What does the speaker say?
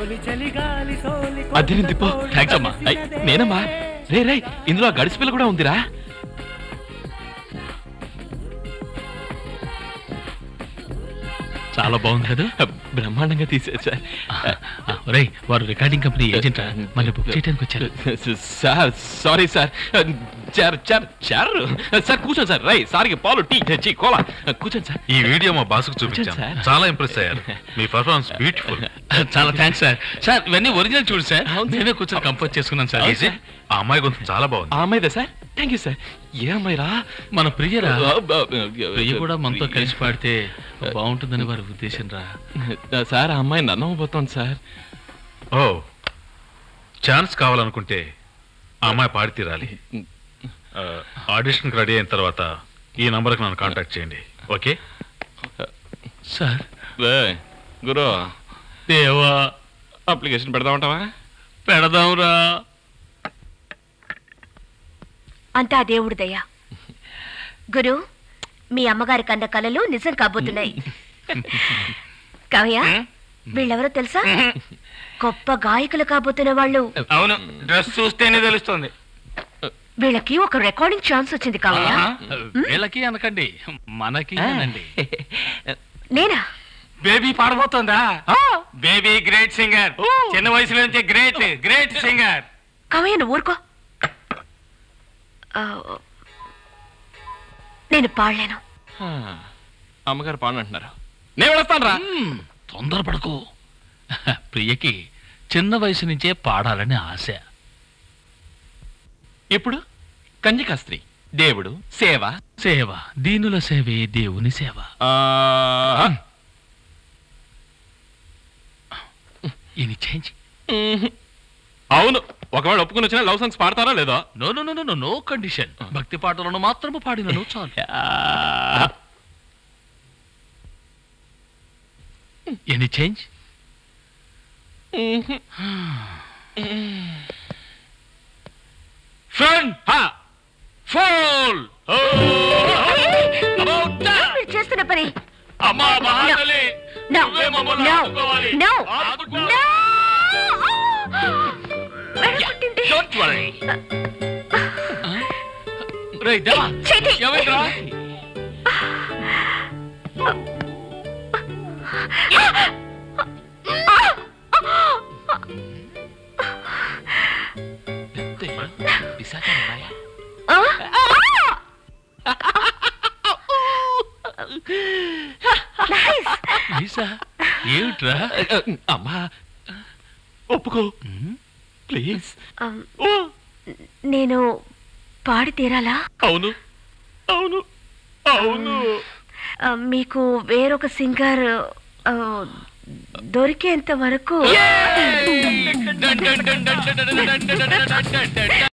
అదిరింది పో థ్యాంక్స్ అమ్మా ఐ, నేనమ్మా రే రే ఇందులో ఆ గడిచి పిల్ల కూడా ఉందిరా చాలా బాగుంది కదా బ్రహ్మాండంగా తీసేది సార్ రై వారు రికార్డింగ్ కంపెనీ ఏజెంట్ మళ్ళీ బుక్ చేయడానికి వచ్చారు sir sorry sir chair chair chair sir కూర్చోండి సార్ రై సార్కి పాలు టీ చీ కోలా కూర్చోండి సార్ ఈ వీడియో మా బాసుకు సార్. చూపించాను చాలా ఇంప్రెస్ అయ్యారు మీ పర్ఫార్మెన్స్ బ్యూటిఫుల్ చాలా థ్యాంక్స్ సార్ సార్ ఇవన్నీ ఒరిజినల్ చూడు సార్ అవును సార్. నేనే కూర్చొని కంపోజ్ చేసుకున్నాను సార్ అవును సార్. ఆ అమ్మాయి గొంతు చాలా బాగుంది ఆ అమ్మాయిదా సార్ థ్యాంక్ యూ సార్ ఏ అమ్మాయిరా మన ప్రియరా ప్రియ ప్రియ కూడా మనతో కలిసి పాడితే బాగుంటుందని వారి ఉద్దేశం రా సార్ ఆ అమ్మాయి నన్ను అవ్వబోతోంది సార్ ఓ ఛాన్స్ కావాలనుకుంటే ఆ అమ్మాయి పాడి తీరాలి ఆడిషన్కి రెడీ అయిన తర్వాత ఈ నంబర్కి నన్ను కాంటాక్ట్ చేయండి ఓకే సార్ ఏయ్, గురు దేవా అప్లికేషన్ పెడతా ఉంటావా పెడదాంరా అంతా ఆ దేవుడి దయ గురు మీ అమ్మగారి కన్న కలలు నిజం కాబోతున్నాయి కావ్య వీళ్ళెవరో తెలుసా గొప్ప గాయకులు కాబోతున్న వాళ్ళు అవును డ్రెస్ చూస్తేనే తెలుస్తుంది వీళ్ళకి ఒక రికార్డింగ్ ఛాన్స్ వచ్చింది కావ్య వీళ్ళకి అనకండి మనకి అనండి నేనా బేబీ పాడబోతుందా బేబీ గ్రేట్ సింగర్ చిన్న వయసులో నుంచే గ్రేట్ గ్రేట్ సింగర్ కావ్య నువ్వు ఊరుకో ఆ, నేను పాడలేను హా, అమ్మగారు పాడనంటున్నారు నేను వెళతాను రా మ్మ్, తొందరపడకు ప్రియకి చిన్న వయసు నుంచే పాడాలని ఆశ ఇప్పుడు కన్యకాస్త్రి దేవుడు సేవ సేవ దీనుల సేవే దేవుని సేవ ఆ, ఎనీ చేంజ్ మ్మ్. అవును ఒకవేళ ఒప్పుకుని వచ్చినా లవ్ సాంగ్స్ పాడతారా లేదో no no no no no condition భక్తి పాటలను మాత్రము పాడినను చాలు ఎనీ చేంజ్ మ్మ్. ఫ్రెండ్ ఫోల్ మీరు చేస్తున్న పని అమ్మా మహాతల్లి No, నువ్వే మమ్మల్ని no, ఆదుకోవాలి. no, ఆదుకో. no! వెనక్కొట్టింది. Don't worry. రేయ్, దేవా, చేతి. ఏమైందిరా? పిశాచాలు ఉన్నాయా? ఆ? Nice. నైసా? ఏమిట్రా అమ్మా ఒప్పుకో ప్లీజ్ Um, నేను పాడి తీరాలా అవును అవును అవును ఆ, మీకు వేరొక సింగర్ ఆ, దొరికేంత వరకు done done done done done done done done done done done.